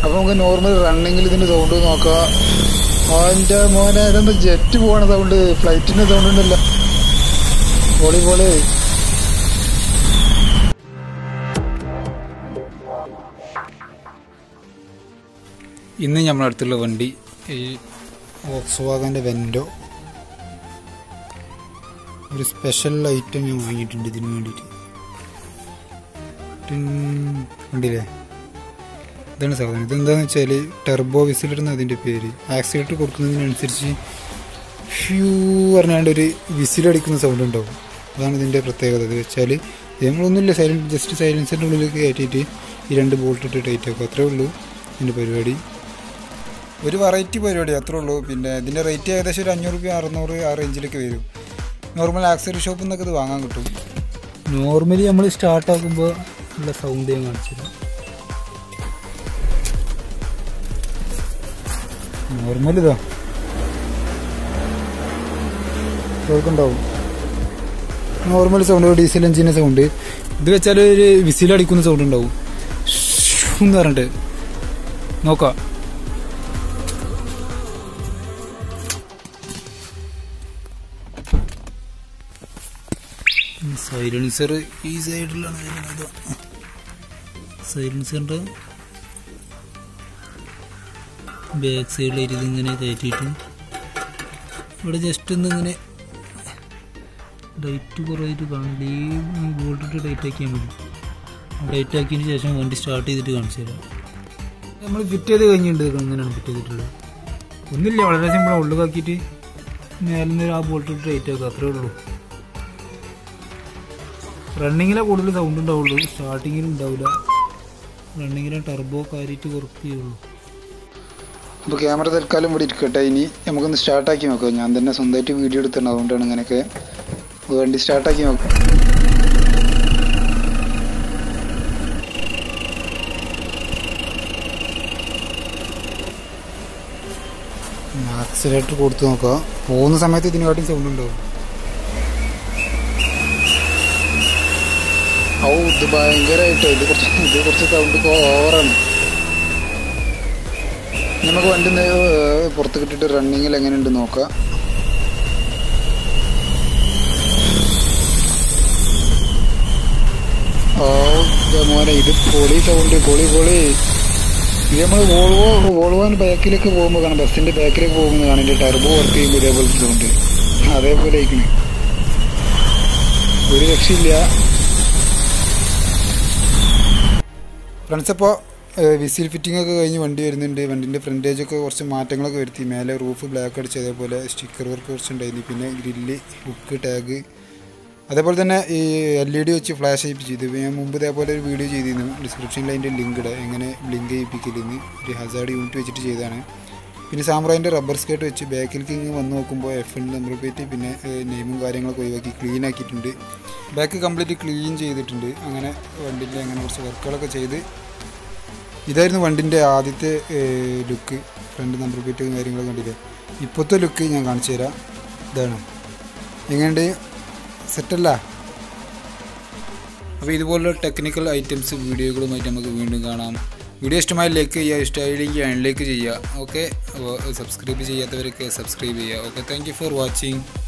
അപ്പോൾ നമുക്ക് നോർമൽ റണ്ണിങ്ങിൽ ഇതിൻ്റെ സൗണ്ട് നോക്കാം അവൻ്റെ മോനെ ഇതെന്താ ജെറ്റ് പോകണ സൗണ്ട് ഫ്ലൈറ്റിൻ്റെ സൗണ്ട് ഉണ്ടല്ലോ പൊളി പൊളി ഇന്ന് നമ്മുടെ അടുത്തുള്ള വണ്ടി ഈ വോക്സ് വെൻഡോ ഒരു സ്പെഷ്യൽ ഐറ്റം ഞാൻ വാങ്ങിയിട്ടുണ്ട് ഇതിന് വേണ്ടിയിട്ട് ടിൻ. കണ്ടില്ലേ ഇതാണ് സാധനം ഇതെന്താന്ന് വെച്ചാൽ ടെർബോ വിസിലിടുന്ന അതിൻ്റെ പേര് ആക്സിലേറ്റർ കൊടുക്കുന്നതിനനുസരിച്ച് ഫ്യൂ പറഞ്ഞാണ്ട് ഒരു വിസിലടിക്കുന്ന സൗണ്ട് ഉണ്ടാവും അതാണ് ഇതിൻ്റെ പ്രത്യേകത ഇത് വെച്ചാൽ നമ്മളൊന്നുമില്ല സൈലൻറ്റ് ജസ്റ്റ് സൈലൻസിൻ്റെ ഉള്ളിലേക്ക് കയറ്റിയിട്ട് ഈ രണ്ട് ബോൾട്ട് ഇട്ട് ടൈറ്റ് ആക്കും അത്രേ ഉള്ളൂ ഇതിൻ്റെ പരിപാടി ഒരു വെറൈറ്റി പരിപാടി അത്രേ ഉള്ളൂ പിന്നെ ഇതിൻ്റെ റേറ്റ് ഏകദേശം ഒരു അഞ്ഞൂറ് രൂപ അറുന്നൂറ് ആ റേഞ്ചിലേക്ക് വരും നോർമൽ ആക്സറി ഷോപ്പിൽ നിന്നൊക്കെ ഇത് വാങ്ങാൻ കിട്ടും നോർമലി നമ്മൾ സ്റ്റാർട്ട് ആക്കുമ്പോൾ ഉള്ള സൗണ്ട് ഞാൻ കാണിച്ചത് നോർമൽ ഇതാ കേൾക്കുണ്ടാവും നോർമൽ സൗണ്ട് ഡീസൽ എഞ്ചിൻ്റെ സൗണ്ട് ഇത് വെച്ചാൽ ഒരു വിസിലടിക്കുന്ന സൗണ്ട് ഉണ്ടാവും ഷൂ എന്ന് പറഞ്ഞിട്ട് നോക്കാം സൈലൻസർ ഈ സൈഡിലാണ് വരുന്നത് സൈലൻസറിൻ്റെ ബാക്ക് സൈഡിലായിട്ട് ഇതിങ്ങനെ കയറ്റിയിട്ട് ഇവിടെ ജസ്റ്റ് ഒന്ന് ഇങ്ങനെ ലൈറ്റ് കുറവായിട്ട് കാണില്ല ഈ ബോൾട്ടിട്ട് ലൈറ്റ് ആക്കിയാൽ മതി ലൈറ്റ് ആക്കിയതിന് ശേഷം വണ്ടി സ്റ്റാർട്ട് ചെയ്തിട്ട് കാണിച്ചു തരാം നമ്മൾ ഫിറ്റ് ചെയ്ത് കഴിഞ്ഞിട്ടുണ്ട് ഇങ്ങനെയാണ് ഫിറ്റ് ചെയ്തിട്ടുള്ളത് ഒന്നുമില്ല വളരെ സിമ്പിളാണ് ഉള്ളിലാക്കിയിട്ട് മേലെ നിന്ന് ആ ബോൾട്ടിട്ട് ലൈറ്റ് ആക്കുക അത്രേ ഉള്ളൂ റണ്ണിങ്ങിലെ കൂടുതൽ സൗണ്ട് ഉണ്ടാവുള്ളൂ സ്റ്റാർട്ടിങ്ങിൽ ഉണ്ടാവില്ല റണ്ണിങ്ങിലെ ടർബോ കാര്യമായിട്ട് കുറയ്ക്കുകയുള്ളൂ അപ്പോൾ ക്യാമറ തൽക്കാലം ഇവിടെ ഇരിക്കട്ടെ ഇനി നമുക്കൊന്ന് സ്റ്റാർട്ടാക്കി നോക്കാം ഞാൻ തന്നെ സ്വന്തമായിട്ട് വീഡിയോ എടുത്തിട്ടുണ്ട് അതുകൊണ്ടാണ് ഇങ്ങനെയൊക്കെ വണ്ടി സ്റ്റാർട്ടാക്കി നോക്കാം ആക്സിലേറ്റർ കൊടുത്ത് നോക്കാം പോകുന്ന സമയത്ത് ഇതിനെക്കാട്ടും സൗണ്ട് ഉണ്ടാവും ഔ ഇത് ഭയങ്കരമായിട്ട് ഇത് കുറച്ച് ഇത് കുറച്ച് സൗണ്ട് ഓവറാണ് നമുക്ക് വണ്ടി ഒന്ന്, ഏർ, പുറത്ത് കിട്ടിയിട്ട് റണ്ണിങ്ങിൽ എങ്ങനെയുണ്ട് നോക്കാം ഓ ഇത് മോനെ ഇത് പൊളി സൗണ്ട് പൊളി പൊളി ഇത് നമ്മൾ വോൾവോ വോൾവോന് ബാക്കിലേക്ക് പോകുമ്പോൾ കാണാം ബസ്സിന്റെ ബാക്കിലേക്ക് പോകുമ്പോൾ കാണാം ഇതിന്റെ ടർബോ വർക്ക് ചെയ്യുമ്പോൾ ഇതേപോലത്തെ സൗണ്ട് അതേപോലെ ആയിക്കണ് ഒരു രക്ഷയില്ല ഫ്രണ്ട്സ് അപ്പോൾ വിസിൽ ഫിറ്റിംഗ് ഒക്കെ കഴിഞ്ഞ് വണ്ടി വരുന്നുണ്ട് വണ്ടിൻ്റെ ഫ്രണ്ടേജ് ഒക്കെ കുറച്ച് മാറ്റങ്ങളൊക്കെ വരുത്തി മേലെ റൂഫ് ബ്ലാക്ക് അടിച്ച് അതേപോലെ സ്റ്റിക്കർ വർക്ക് കുറച്ച് ഉണ്ടായിരുന്നു പിന്നെ ഗ്രില്ല് ഹുക്ക് ടാഗ് അതേപോലെ തന്നെ ഈ എൽ ഇ ഡി വെച്ച് ഫ്ലാഷ് ചെയ്യിപ്പിച്ചു ഇത് ഞാൻ മുമ്പ് ഇതേപോലെ ഒരു വീഡിയോ ചെയ്തിരുന്നു ഡിസ്ക്രിപ്ഷനിൽ അതിൻ്റെ ലിങ്ക് ഇടാം എങ്ങനെ ബ്ലിങ്ക് ചെയ്യിപ്പിക്കലെന്ന് ഒരു ഹസാർഡ് യൂണിറ്റ് വെച്ചിട്ട് ചെയ്തതാണ് പിന്നെ സാമ്പ്രാൻ്റെ റബ്ബർ സ്കേർട്ട് വെച്ച് ബാക്കിലേക്ക് ഇങ്ങ് വന്ന് നോക്കുമ്പോൾ എഫ് എൻ നമ്പർ പ്ലേറ്റ് പിന്നെ നെയിമും കാര്യങ്ങളൊക്കെ ഒഴിവാക്കി ക്ലീൻ ആക്കിയിട്ടുണ്ട് ബാക്ക് കംപ്ലീറ്റ് ക്ലീൻ ചെയ്തിട്ടുണ്ട് അങ്ങനെ വണ്ടിൻ്റെ അങ്ങനെ കുറച്ച് വർക്കുകളൊക്കെ ചെയ്ത് ഇതായിരുന്നു വണ്ടിൻ്റെ ആദ്യത്തെ ലുക്ക് ഫ്രണ്ട് നമ്പർ പ്ലേറ്റും കാര്യങ്ങളൊക്കെ കണ്ടില്ലേ ഇപ്പോഴത്തെ ലുക്ക് ഞാൻ കാണിച്ചു തരാം ഇതാണ് എങ്ങനെയുണ്ട് സെറ്റല്ല അപ്പോൾ ഇതുപോലുള്ള ടെക്നിക്കൽ ഐറ്റംസ് വീഡിയോകളുമായിട്ട് നമുക്ക് വീണ്ടും കാണാം വീഡിയോ ഇഷ്ടമായി ലൈക്ക് ചെയ്യുക ഇഷ്ടമായില്ലെങ്കിൽ അൺലൈക്ക് ചെയ്യുക ഓക്കെ അപ്പോൾ സബ്സ്ക്രൈബ് ചെയ്യാത്തവരൊക്കെ സബ്സ്ക്രൈബ് ചെയ്യുക okay thank you for watching